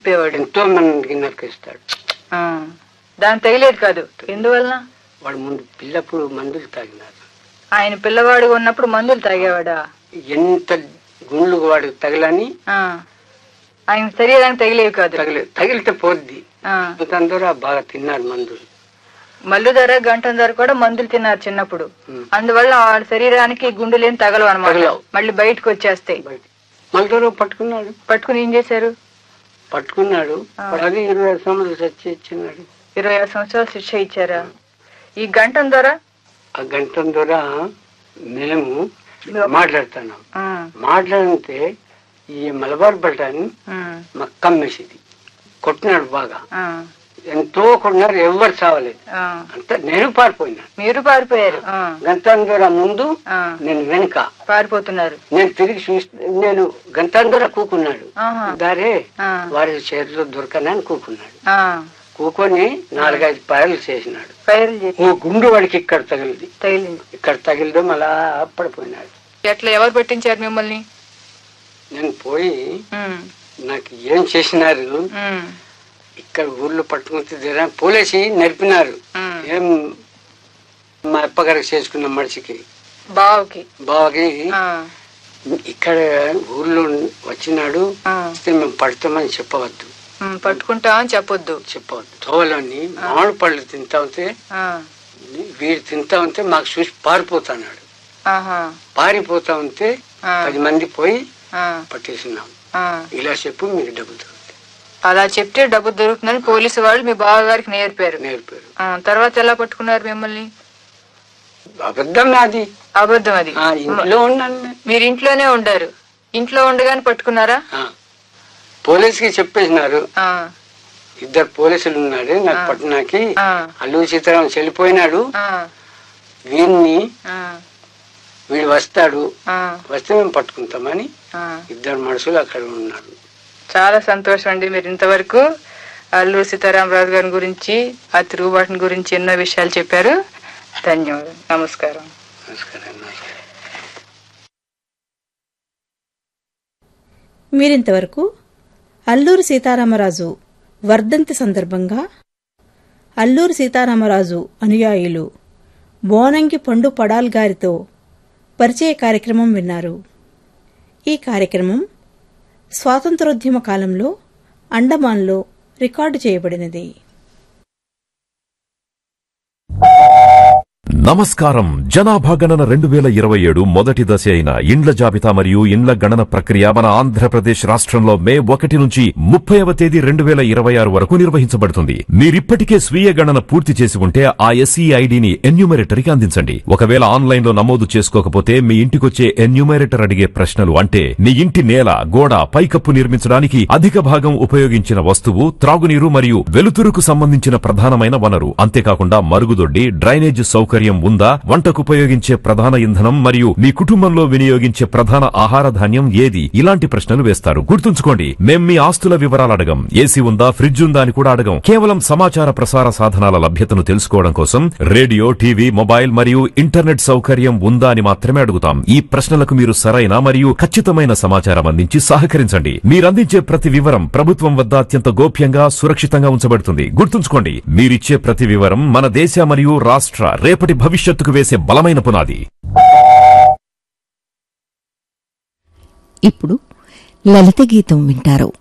చెప్పేవాడు ఎంతో మందికి నరికిస్తాడు ఆ. దాని తగిలేదు కాదు ఎందువలన వాడు ముందు పిల్లప్పుడు మందులు తాగినారు ఆయన పిల్లవాడు ఉన్నప్పుడు మందులు తాగేవాడా ఎంత గుండ్లు వాడు తగలని ఆ. ఆయన శరీరానికి తగిలేవి కాదు తగిలి తగిలితే పోద్ది ఆ. అందరూ బాగా తిన్నారు మందులు మల్లు ధర గంటం ధర కూడా మందులు తిన్నారు చిన్నప్పుడు ఉమ్. అందువల్ల వాళ్ళ శరీరానికి గుండెలేం తగలవు అనమాట తగలవు. మళ్ళీ బయటకు వచ్చేస్తాయి బయట మళ్ళీ పట్టుకున్నాడు పట్టుకుని ఏం చేశారు పట్టుకున్నాడు ఆ. అది ఇరవై సంవత్సరాలు చచ్చి ఇచ్చినాడు ఇరవై ఆరు సంవత్సరాలు శిక్ష ఇచ్చారా ఈ గంటం ధర ఆ గంట ద్వారా మేము మాట్లాడుతున్నాం ఆ. మాట్లాడితే ఈ మలబార్ బల్టాన్ని ఉమ్. మాకు కమ్మేసింది కొట్టినాడు బాగా ఆ. ఎంతో కొట్టినారు ఎవరు చావలేదు ఆ. అంత నేను పారిపోయినా మీరు పారిపోయారు ఆ. గంటాంధర ముందు ఆ. నేను వెనుక పారిపోతున్నారు నేను తిరిగి చూస్తే నేను గంటాంధర కూకున్నాడు ఆహా. దారే ఆ. వారి చేతిలో దొరకనని కూకున్నాడు ఆ. కూకొని నాలుగైదు పాయలు చేసినాడు ఫైర్లు చేసి ఓ గుండు వాడికి ఇక్కడ తగిలింది తగిలింది ఇక్కడ తగిలిదో మళ్ళా పడిపోయినాడు ఎట్లా ఎవరు పెట్టించారు మిమ్మల్ని నేను పోయి ఉమ్. నాకు ఏం చేసినారు ఉమ్. ఇక్కడ ఊర్లో పట్టుకుంటే పోలేసి నడిపినారు ఉమ్. ఏం మా అప్పగారికి చేసుకున్న మనిషికి బావుకి బావకి ఆ. ఇక్కడ ఊర్లో వచ్చినాడు ఆ. వస్తే మేము పడతామని చెప్పవద్దు ఉమ్, పట్టుకుంటాం అని చెప్పొద్దు చెప్పవద్దు తోలని మామిడి పళ్ళు తింటా ఉంటే ఆ. వీడు తింటా ఉంటే మాకు చూసి పారిపోతున్నాడు ఆహా. పారిపోతా ఉంటే ఆ. పది మంది పోయి ఆ. పట్టేసినాం ఆ. ఇలా చెప్పు మీకు డబ్బు దొరుకుతాయి అలా చెప్తే డబ్బు దొరుకుతుందని పోలీసు వాళ్ళు మీ బావగారికి నేర్పారు నేర్పారు ఆ, తర్వాత ఎలా పట్టుకున్నారు మిమ్మల్ని అబద్ధం నాది అబద్ధం అది ఆ, ఇంట్లో ఉన్నాను నేను. మీరు ఇంట్లోనే ఉండారు ఇంట్లో ఉండగానే పట్టుకున్నారా ఆ. పోలీసుకి చెప్పేసినారు ఆ. ఇద్దరు పోలీసులు ఉన్నారు నాకు ఆ. పట్టణాకి ఆ. అల్లు సీతారాం చెల్లిపోయినాడు ఆ. వీడిని ఆ. వీడు వస్తాడు ఆ. వస్తే మేము పట్టుకుంటామని ఆ. ఇద్దరు మనుషులు అక్కడ ఉన్నారు చాలా సంతోషం అండి మీరు ఇంతవరకు అల్లూరు సీతారామరాజు గారి గురించి ఆ తిరుగుబాటుని గురించి ఎన్నో విషయాలు చెప్పారు ధన్యవాదాలు నమస్కారం నమస్కారం నమస్కారం మీరింతవరకు అల్లూరి సీతారామరాజు వర్ధంతి సందర్భంగా అల్లూరి సీతారామరాజు అనుయాయులు బోనంగి పండు పడాల్ గారితో పరిచయ కార్యక్రమం విన్నారు ఈ కార్యక్రమం స్వాతంత్రోద్యమ కాలంలో అండమాన్లో రికార్డు చేయబడినది నమస్కారం జనాభా గణన రెండు వేల ఇరవై ఏడు మొదటి దశ అయిన ఇండ్ల జాబితా మరియు ఇండ్ల గణన ప్రక్రియ మన ఆంధ్రప్రదేశ్ రాష్ట్రంలో మే ఒకటి నుంచి ముప్పైవ తేదీ రెండు వేల ఇరవై ఆరు వరకు నిర్వహించబడుతుంది మీరిప్పటికే స్వీయ గణన పూర్తి చేసి ఉంటే ఆ ఎస్ఈ ఐడిని ఎన్యూమరేటర్కి అందించండి ఒకవేళ ఆన్లైన్ లో నమోదు చేసుకోకపోతే మీ ఇంటికొచ్చే ఎన్యూమరేటర్ అడిగే ప్రశ్నలు అంటే మీ ఇంటి నేల గోడ పైకప్పు నిర్మించడానికి అధిక భాగం ఉపయోగించిన వస్తువు త్రాగునీరు మరియు వెలుతురుకు సంబంధించిన ప్రధానమైన వనరు అంతేకాకుండా మరుగుదొడ్డి డ్రైనేజ్ సౌకర్యం ఉందా వంటకు ఉపయోగించే ప్రధాన ఇంధనం మరియు మీ కుటుంబంలో వినియోగించే ప్రధాన ఆహార ధాన్యం ఏది ఇలాంటి ప్రశ్నలు వేస్తారు గుర్తుంచుకోండి మేం మీ ఆస్తుల వివరాలు అడగం ఏసీ ఉందా ఫ్రిడ్జ్ ఉందా అని కూడా అడగం కేవలం సమాచార ప్రసార సాధనాల లభ్యతను తెలుసుకోవడం కోసం రేడియో టీవీ మొబైల్ మరియు ఇంటర్నెట్ సౌకర్యం ఉందా అని మాత్రమే అడుగుతాం ఈ ప్రశ్నలకు మీరు సరైన మరియు ఖచ్చితమైన సమాచారం అందించి సహకరించండి మీరందించే ప్రతి వివరం ప్రభుత్వం వద్ద అత్యంత గోప్యంగా సురక్షితంగా ఉంచబడుతుంది గుర్తుంచుకోండి మీరిచ్చే ప్రతి వివరం మన దేశ మరియు రాష్ట్ర రేపటి భవిష్యత్తుకు వేసే బలమైన పునాది ఇప్పుడు లలిత గీతం వింటారు